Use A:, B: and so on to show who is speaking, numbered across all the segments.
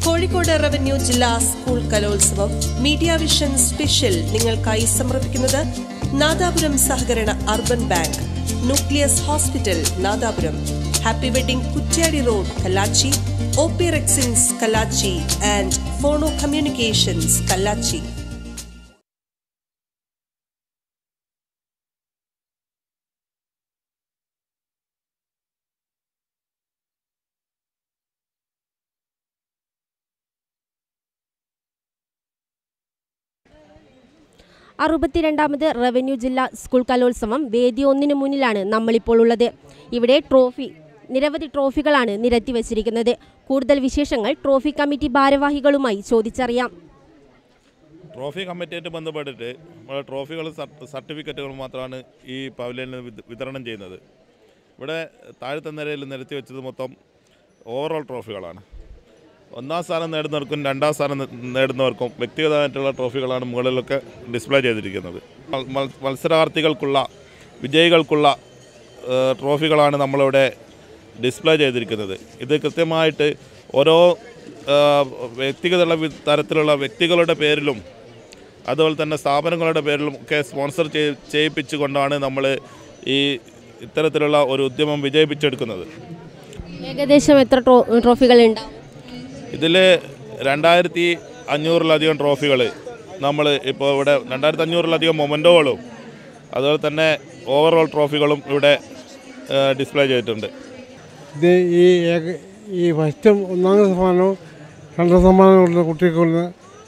A: Kozhikode revenue ജില്ലാ school കലോത്സവം media vision special നിങ്ങൾക്കായി സമർപ്പിക്കുന്നത് നാദാപുരം സഹകരണ urban bank nucleus hospital Nadapuram happy wedding Kuttiady road Kallachi O P rexins Kallachi and phono communications Kallachi
B: അറുപത്തിരണ്ടാമത് റവന്യൂ ജില്ലാ സ്കൂൾ കലോത്സവം വേദി ഒന്നിനു മുന്നിലാണ് നമ്മളിപ്പോൾ ഉള്ളത് ഇവിടെ ട്രോഫി നിരവധി ട്രോഫികളാണ് നിരത്തി വച്ചിരിക്കുന്നത് കൂടുതൽ വിശേഷങ്ങൾ ട്രോഫി കമ്മിറ്റി ഭാരവാഹികളുമായി ചോദിച്ചറിയാം
C: ട്രോഫി കമ്മിറ്റിയായിട്ട് ബന്ധപ്പെട്ടിട്ട് നമ്മുടെ ട്രോഫികൾ സർട്ടിഫിക്കറ്റുകൾ മാത്രമാണ് ഈ പവലിയനിൽ വിത- വിതരണം ചെയ്യുന്നത് ഇവിടെ താഴത്തെ നിരയിൽ നിരത്തി വെച്ചത് മൊത്തം ഓവറോൾ ട്രോഫികളാണ് ഒന്നാം സ്ഥാനം നേടുന്നവർക്കും രണ്ടാം സ്ഥാനം നേ- നേടുന്നവർക്കും വ്യക്തിഗതമായിട്ടുള്ള ട്രോഫികളാണ് മുകളിലൊക്കെ ഡിസ്പ്ലേ ചെയ്തിരിക്കുന്നത് മൽ- മൽ- മത്സരാർത്ഥികൾക്കുള്ള വിജയികൾക്കുള്ള ഏഹ്, ട്രോഫികളാണ് നമ്മളിവിടെ ഡിസ്പ്ലേ ചെയ്തിരിക്കുന്നത് ഇത് കൃത്യമായിട്ട് ഓരോ ഏഹ്, വ്യക്തിഗത തരത്തിലുള്ള വ്യക്തികളുടെ പേരിലും അതുപോലെ തന്നെ സ്ഥാപനങ്ങളുടെ പേരിലും ഒക്കെ സ്പോൺസർ ചെയ് ചെയ്യിപ്പിച്ചുകൊണ്ടാണ് നമ്മൾ ഈ ഇത്തരത്തിലുള്ള ഒരു ഉദ്യമം വിജയിപ്പിച്ചെടുക്കുന്നത്
B: ഏകദേശം എത്ര ട്രോ ട്രോഫികൾ ഉണ്ടാവും
C: ഇതിൽ രണ്ടായിരത്തി അഞ്ഞൂറിലധികം ട്രോഫികൾ നമ്മൾ ഇപ്പോൾ ഇവിടെ രണ്ടായിരത്തി അഞ്ഞൂറിലധികം മൊമെൻറ്റോകളും അതുപോലെ തന്നെ ഓവറോൾ ട്രോഫികളും ഇവിടെ ഡിസ്പ്ലേ ചെയ്തിട്ടുണ്ട്
D: ഇത് ഈ ഏക- ഈ ഫസ്റ്റും ഒന്നാം സമ്മാനവും രണ്ടാം സമ്മാനമുള്ള കുട്ടികൾക്കുള്ള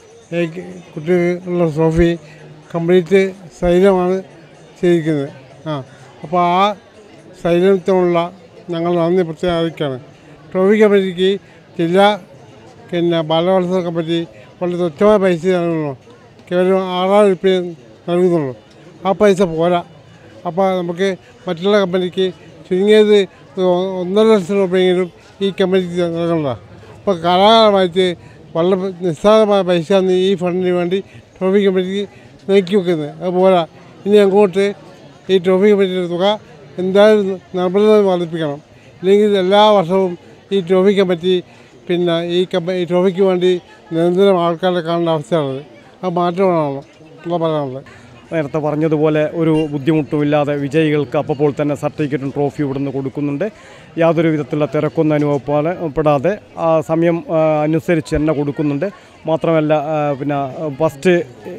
D: ഏക- കുട്ടികളുള്ള ട്രോഫി കംപ്ലീറ്റ് ശൈലമാണ് ചെയ്തിരിക്കുന്നത് ആ അപ്പോൾ ആ ശൈലത്തിനുള്ള ഞങ്ങൾ നന്ദി പ്രത്യേകം അറിയിക്കുകയാണ് ട്രോഫി കമ്മിറ്റിക്ക് ജില്ലാ പിന്നെ ബാലവത്സവ കമ്മിറ്റി വളരെ തുച്ഛമായ പൈസ നൽകുന്നു കേവലം ആറായിരം രൂപ നൽകുന്നുള്ളൂ ആ പൈസ പോരാ അപ്പോൾ നമുക്ക് മറ്റുള്ള കമ്പനിക്ക് ചുരുങ്ങിയത് ഒരു ഒന്നര ലക്ഷം രൂപയെങ്കിലും ഈ കമ്പനിക്ക് നൽകണ്ട അപ്പോൾ കാലാകാലമായിട്ട് വളരെ നിസ്സാരമായ പൈസയാണ് ഈ ഫണ്ടിന് വേണ്ടി ട്രോഫി കമ്പനിക്ക് നീക്കി വെക്കുന്നത് അത് പോരാ ഇനി അങ്ങോട്ട് ഈ ട്രോഫി കമ്മിറ്റിയുടെ തുക എന്തായാലും നിർബന്ധമായി വർദ്ധിപ്പിക്കണം ഇല്ലെങ്കിൽ എല്ലാ വർഷവും ഈ ട്രോഫി കമ്മിറ്റി പിന്നെ ഈ കമ്പ ഈ ട്രോഫിക്ക് വേണ്ടി നിരന്തരം ആൾക്കാരെ കാണേണ്ട അവസ്ഥയാണത് അത് മാറ്റമാണല്ലോ എന്താ പറയാനുള്ളത്
E: നേരത്തെ പറഞ്ഞതുപോലെ ഒരു ബുദ്ധിമുട്ടുമില്ലാതെ വിജയികൾക്ക് അപ്പോൾ തന്നെ സർട്ടിഫിക്കറ്റും ട്രോഫിയും ഇവിടുന്ന് കൊടുക്കുന്നുണ്ട് യാതൊരു വിധത്തിലുള്ള തിരക്കൊന്നും അനുഭവപ്പെടാതെ പെടാതെ ആ സമയം ആ, അനുസരിച്ച് തന്നെ കൊടുക്കുന്നുണ്ട് മാത്രമല്ല ആ, പിന്നെ ഫസ്റ്റ്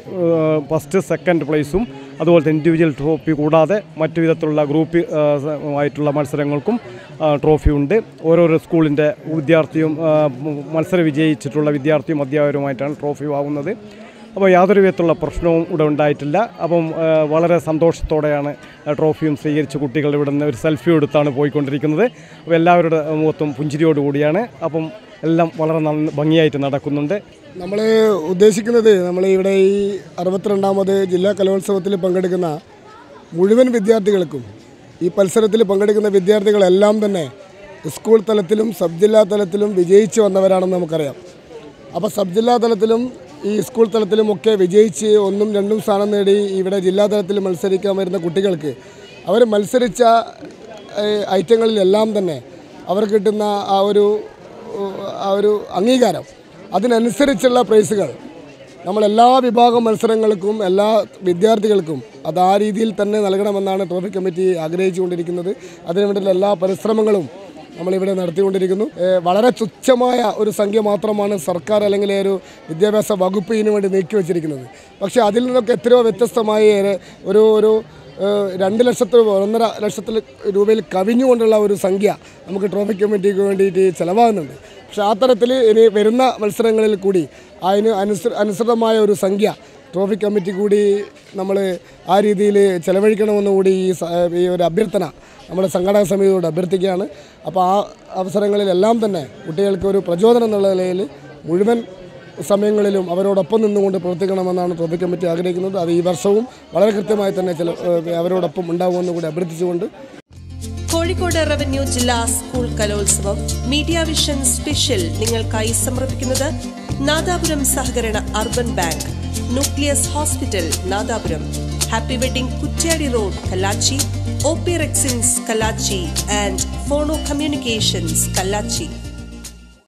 E: ഫസ്റ്റ് സെക്കൻഡ് പ്ലേസും അതുപോലെ തന്നെ ഇൻഡിവിജ്വൽ ട്രോഫി കൂടാതെ മറ്റു വിധത്തിലുള്ള ഗ്രൂപ്പ് ആ, സ- ആയിട്ടുള്ള മത്സരങ്ങൾക്കും ആ, ട്രോഫി ഉണ്ട് ഓരോരോ സ്കൂളിൻ്റെ വിദ്യാർത്ഥിയും ആ, മത്സര വിജയിച്ചിട്ടുള്ള വിദ്യാർത്ഥിയും അധ്യാപകരുമായിട്ടാണ് ട്രോഫി വാങ്ങുന്നത് അപ്പോൾ യാതൊരു വിധത്തിലുള്ള പ്രശ്നവും ഇവിടെ ഉണ്ടായിട്ടില്ല അപ്പം ആ, വളരെ സന്തോഷത്തോടെയാണ് ആ ട്രോഫിയും സ്വീകരിച്ച് കുട്ടികൾ ഇവിടെ നിന്ന് ഒരു സെൽഫി എടുത്താണ് പോയിക്കൊണ്ടിരിക്കുന്നത് അപ്പോൾ എല്ലാവരുടെ മുഖത്തും പുഞ്ചിരിയോടുകൂടിയാണ് അപ്പം എല്ലാം വളരെ നന്ന ഭംഗിയായിട്ട് നടക്കുന്നുണ്ട്
F: നമ്മൾ ഉദ്ദേശിക്കുന്നത് നമ്മൾ ഇവിടെ ഈ അറുപത്തിരണ്ടാമത് ജില്ലാ കലോത്സവത്തിൽ പങ്കെടുക്കുന്ന മുഴുവൻ വിദ്യാർത്ഥികൾക്കും ഈ മത്സരത്തിൽ പങ്കെടുക്കുന്ന വിദ്യാർത്ഥികളെല്ലാം തന്നെ സ്കൂൾ തലത്തിലും സബ് ജില്ലാ തലത്തിലും വിജയിച്ച് വന്നവരാണെന്ന് നമുക്കറിയാം അപ്പോൾ സബ് ജില്ലാ തലത്തിലും ഈ സ്കൂൾ തലത്തിലും ഒക്കെ വിജയിച്ച് ഒന്നും രണ്ടും സ്ഥാനം നേടി ഇവിടെ ജില്ലാ തലത്തിൽ മത്സരിക്കാൻ വരുന്ന കുട്ടികൾക്ക് അവർ മത്സരിച്ച ഏഹ്, ഐറ്റങ്ങളിലെല്ലാം തന്നെ അവർക്ക് കിട്ടുന്ന ആ ഒരു ആ ഒരു അംഗീകാരം അതിനനുസരിച്ചുള്ള പ്രൈസുകൾ നമ്മൾ എല്ലാ വിഭാഗം മത്സരങ്ങൾക്കും എല്ലാ വിദ്യാർത്ഥികൾക്കും അത് ആ രീതിയിൽ തന്നെ നൽകണമെന്നാണ് ട്രോഫി കമ്മിറ്റി ആഗ്രഹിച്ചുകൊണ്ടിരിക്കുന്നത് അതിനു വേണ്ടിയുള്ള എല്ലാ പരിശ്രമങ്ങളും നമ്മളിവിടെ നടത്തിക്കൊണ്ടിരിക്കുന്നു ഏഹ് വളരെ തുച്ഛമായ ഒരു സംഖ്യ മാത്രമാണ് സർക്കാർ അല്ലെങ്കിൽ ഒരു വിദ്യാഭ്യാസ വകുപ്പ് ഇതിനു വേണ്ടി നീക്കി വച്ചിരിക്കുന്നത് പക്ഷേ അതിൽ നിന്നൊക്കെ എത്രയോ വ്യത്യസ്തമായി ഏറെ ഒരു ഒരു ഏഹ് രണ്ട് ലക്ഷത്തിൽ ഒന്നര ലക്ഷത്തിൽ രൂപയിൽ കവിഞ്ഞുകൊണ്ടുള്ള ഒരു സംഖ്യ നമുക്ക് ട്രോഫി കമ്മിറ്റിക്ക് വേണ്ടിയിട്ട് ചിലവാകുന്നുണ്ട് പക്ഷേ ആ തരത്തിൽ ഇനി വരുന്ന മത്സരങ്ങളിൽ കൂടി അതിന് അനുസൃ അനുസൃതമായ ഒരു സംഖ്യ ട്രോഫി കമ്മിറ്റി കൂടി നമ്മൾ ആ രീതിയിൽ ചെലവഴിക്കണമെന്ന് കൂടി ഈ സ- ഈ ഒരു അഭ്യർത്ഥന നമ്മുടെ സംഘടനാ സമിതിയോട് അഭ്യർത്ഥിക്കുകയാണ് അപ്പോൾ ആ അവസരങ്ങളിലെല്ലാം തന്നെ കുട്ടികൾക്ക് ഒരു പ്രചോദനം എന്നുള്ള നിലയിൽ മുഴുവൻ സമയങ്ങളിലും അവരോടൊപ്പം നിന്നുകൊണ്ട് പ്രവർത്തിക്കണമെന്നാണ് ട്രോഫി കമ്മിറ്റി ആഗ്രഹിക്കുന്നത് അത് ഈ വർഷവും വളരെ കൃത്യമായി തന്നെ ചില ഏഹ് അവരോടൊപ്പം ഉണ്ടാകുമെന്ന് കൂടി അഭ്യർത്ഥിച്ചുകൊണ്ട്
A: കോഴിക്കോട് റവന്യൂ ജില്ലാ സ്കൂൾ കലോത്സവം മീഡിയ വിഷൻ സ്പെഷ്യൽ നിങ്ങൾക്കായി സമർപ്പിക്കുന്നത് നാദാപുരം സഹകരണ urban bank nucleus hospital Nadapuram happy wedding Kuttiady road Kallachi O P rexins Kallachi and phono communications Kallachi